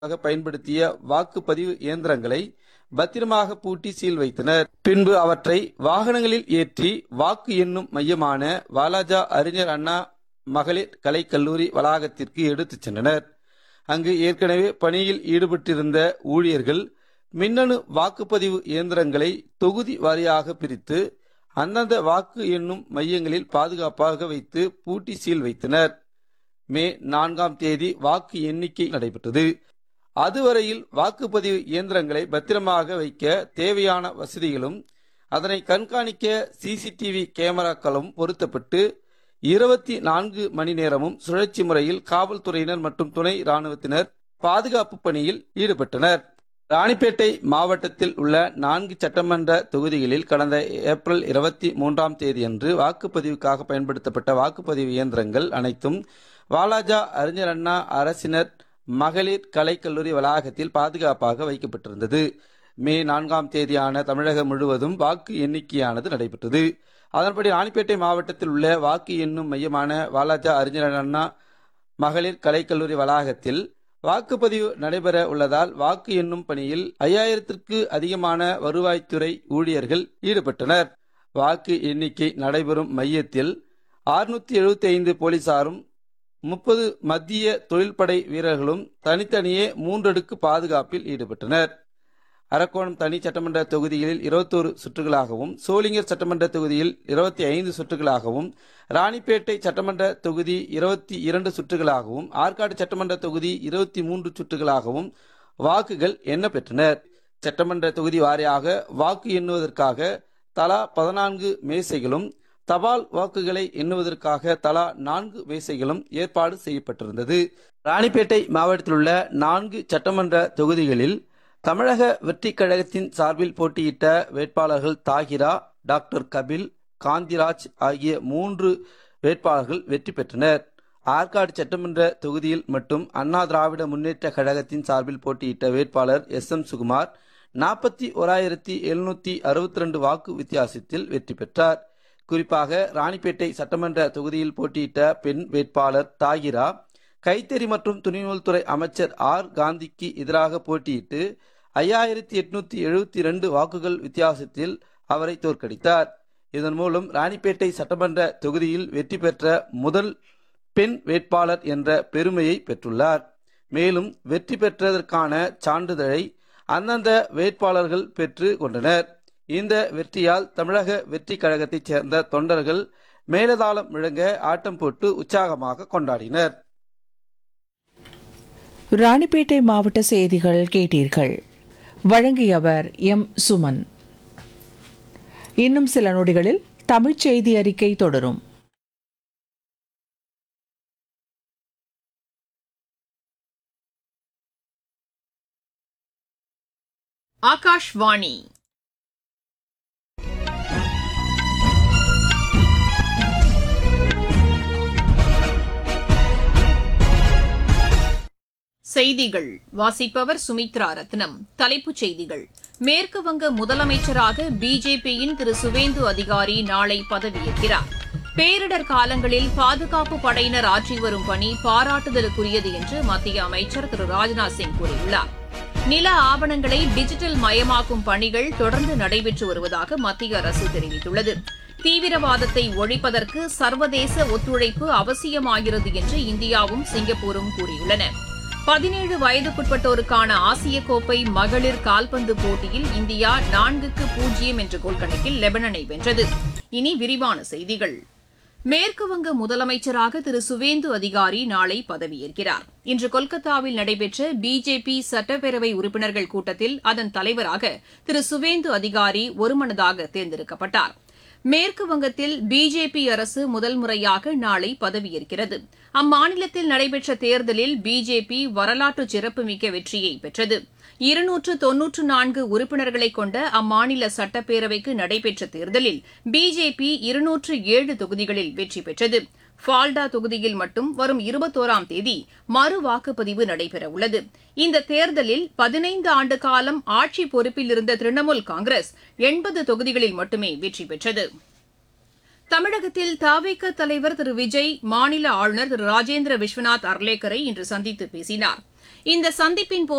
வாக்குப்பதிவுக்காக பயன்படுத்திய வாக்குப்பதிவு இயந்திரங்களை பத்திரமாக பூட்டி சீல் வைத்தனர் பின்பு அவற்றை வாகனங்களில் ஏற்றி வாக்கு எண்ணும் மையமான வாலாஜா அறிஞர் அண்ணா மகளிர் கலைக்கல்லூரி வளாகத்திற்கு எடுத்துச் சென்றனர் அங்கு ஏற்கனவே பணியில் ஈடுபட்டிருந்த ஊழியர்கள் மின்னணு வாக்குப்பதிவு இயந்திரங்களை தொகுதி வாரியாக பிரித்து அந்தந்த வாக்கு எண்ணும் மையங்களில் பாதுகாப்பாக வைத்து பூட்டி சீல் வைத்தனர் மே நான்காம் தேதி வாக்கு எண்ணிக்கை நடைபெற்றது அதுவரையில் வாக்குப்பதிவு இயந்திரங்களை பத்திரமாக வைக்க தேவையான வசதிகளும் அதனை கண்காணிக்க சிசிடிவி கேமராக்களும் பொருத்தப்பட்டு இருபத்தி நான்கு மணி நேரமும் சுழற்சி முறையில் காவல்துறையினர் மற்றும் துணை ராணுவத்தினர் பாதுகாப்பு பணியில் ஈடுபட்டனர் ராணிப்பேட்டை மாவட்டத்தில் உள்ள நான்கு சட்டமன்ற தொகுதிகளில் கடந்த ஏப்ரல் இருபத்தி மூன்றாம் தேதியன்று வாக்குப்பதிவுக்காக பயன்படுத்தப்பட்ட வாக்குப்பதிவு இயந்திரங்கள் அனைத்தும் வாலாஜா அறிஞர் அண்ணா அரசினர் மகளிர் கலைக்கல்லூரி வளாகத்தில் பாதுகாப்பாக வைக்கப்பட்டிருந்தது மே நான்காம் தேதியான தமிழகம் முழுவதும் வாக்கு எண்ணிக்கையானது நடைபெற்றது அதன்படி ராணிப்பேட்டை மாவட்டத்தில் உள்ள வாக்கு எண்ணும் மையமான வாலாஜா அறிஞர் அண்ணா மகளிர் கலைக்கல்லூரி வளாகத்தில் வாக்குப்பதிவு நடைபெற உள்ளதால் வாக்கு எண்ணும் பணியில் ஐயாயிரத்திற்கு அதிகமான வருவாய்த்துறை ஊழியர்கள் ஈடுபட்டனர் வாக்கு எண்ணிக்கை நடைபெறும் மையத்தில் அறுநூத்தி எழுபத்தி ஐந்து போலீசாரும் முப்பது மத்திய தொழில்படை வீரர்களும் தனித்தனியே மூன்றடுக்கு பாதுகாப்பில் ஈடுபட்டனர் அரக்கோணம் தனி சட்டமன்ற தொகுதிகளில் இருபத்தோரு சுற்றுகளாகவும் சோளிங்கர் சட்டமன்ற தொகுதியில் இருபத்தி ஐந்து சுற்றுகளாகவும் ராணிப்பேட்டை சட்டமன்ற தொகுதி இருபத்தி இரண்டு சுற்றுகளாகவும் ஆற்காடு சட்டமன்ற தொகுதி இருபத்தி மூன்று சுற்றுகளாகவும் வாக்குகள் எண்ணப்பெற்றனர் சட்டமன்ற தொகுதி வாரியாக வாக்கு எண்ணுவதற்காக தலா பதினான்கு மேசைகளும் தபால் வாக்குகளை எண்ணுவதற்காக தலா நான்கு மேசைகளும் ஏற்பாடு செய்யப்பட்டிருந்தது ராணிப்பேட்டை மாவட்டத்தில் உள்ள நான்கு சட்டமன்ற தொகுதிகளில் தமிழக வெற்றிக் கழகத்தின் சார்பில் போட்டியிட்ட வேட்பாளர்கள் தாகிரா டாக்டர் கபில் காந்திராஜ் ஆகிய மூன்று வேட்பாளர்கள் வெற்றி பெற்றனர் ஆற்காடு சட்டமன்ற தொகுதியில் மட்டும் அண்ணா திராவிட முன்னேற்ற கழகத்தின் சார்பில் போட்டியிட்ட வேட்பாளர் எஸ் எம் சுகுமார் நாற்பத்தி ஓராயிரத்தி எழுநூத்தி அறுபத்தி ரெண்டு வாக்கு வித்தியாசத்தில் வெற்றி பெற்றார் குறிப்பாக ராணிப்பேட்டை சட்டமன்ற தொகுதியில் போட்டியிட்ட பெண் வேட்பாளர் தாகிரா கைத்தறி மற்றும் துணிநூல்துறை அமைச்சர் ஆர் காந்திக்கு எதிராக போட்டியிட்டு ஐயாயிரத்தி எட்நூத்தி எழுபத்தி இரண்டு வாக்குகள் வித்தியாசத்தில் அவரை தோற்கடித்தார் இதன் மூலம் ராணிப்பேட்டை சட்டமன்ற தொகுதியில் வெற்றி பெற்ற முதல் பெண் வேட்பாளர் என்ற பெருமையை பெற்றுள்ளார் மேலும் வெற்றி பெற்றதற்கான சான்றிதழை அந்தந்த வேட்பாளர்கள் பெற்று கொண்டனர் இந்த வெற்றியால் தமிழக வெற்றி கழகத்தைச் சேர்ந்த தொண்டர்கள் மேலதாளம் முழங்க ஆட்டம் போட்டு உற்சாகமாக கொண்டாடினர் ராணிப்பேட்டை மாவட்ட செய்திகள் கேட்டீர்கள் வழங்கியவர் எம் சுமன் இன்னும் சில நொடிகளில் தமிழ்ச் செய்தி அறிக்கை தொடரும் ஆகாஷ்வாணி செய்திகள் வாசிப்பவர் சுமித்ரா ரத்னம் தலைப்புச் செய்திகள் மேற்கு வங்க முதலமைச்சராக பிஜேபியின் திரு சுவேந்து அதிகாரி நாளை பதவியேற்கிறார் பேரிடர் காலங்களில் பாதுகாப்பு படையினர் ஆற்றி வரும் பணி பாராட்டுதலுக்குரியது என்று மத்திய அமைச்சர் திரு ராஜ்நாத் சிங் கூறியுள்ளார் நில ஆவணங்களை டிஜிட்டல் மயமாக்கும் பணிகள் தொடர்ந்து நடைபெற்று வருவதாக மத்திய அரசு தெரிவித்துள்ளது தீவிரவாதத்தை ஒழிப்பதற்கு சர்வதேச ஒத்துழைப்பு அவசியமாகிறது என்று இந்தியாவும் சிங்கப்பூரும் கூறியுள்ளன பதினேழு வயதுக்குட்பட்டோருக்கான ஆசிய கோப்பை மகளிர் கால்பந்து போட்டியில் இந்தியா நான்குக்கு பூஜ்ஜியம் என்ற கோல் கணக்கில் லெபனனை வென்றது இனி விரிவான செய்திகள் மேற்குவங்க முதலமைச்சராக திரு சுவேந்து அதிகாரி நாளை பதவியேற்கிறார் இன்று கொல்கத்தாவில் நடைபெற்ற பிஜேபி சட்டப்பேரவை உறுப்பினர்கள் கூட்டத்தில் அதன் தலைவராக திரு சுவேந்து அதிகாரி ஒருமனதாக தேர்ந்தெடுக்கப்பட்டார் மேற்கு வங்கத்தில் பிஜேபி அரசு முதல் முறையாக நாளை பதவியேற்கிறது அம்மாநிலத்தில் நடைபெற்ற தேர்தலில் பிஜேபி வரலாற்று சிறப்புமிக்க வெற்றியை பெற்றது இருநூற்று தொன்னூற்று நான்கு உறுப்பினர்களை கொண்ட அம்மாநில சட்டப்பேரவைக்கு நடைபெற்ற தேர்தலில் பிஜேபி இருநூற்று ஏழு தொகுதிகளில் வெற்றி பெற்றது ஃபால்டா தொகுதியில் மட்டும் வரும் இருபத்தோராம் தேதி மறு வாக்குப்பதிவு நடைபெறவுள்ளது இந்த தேர்தலில் பதினைந்து ஆண்டு காலம் ஆட்சி பொறுப்பில் இருந்த திரிணாமுல் காங்கிரஸ் எண்பது தொகுதிகளில் மட்டுமே வெற்றி பெற்றது தமிழகத்தில் தவிக தலைவர் திரு விஜய் மாநில ஆளுநர் திரு ராஜேந்திர விஸ்வநாத் அர்லேக்கரை இன்று சந்தித்து பேசினார் இந்த சந்திப்பின் போது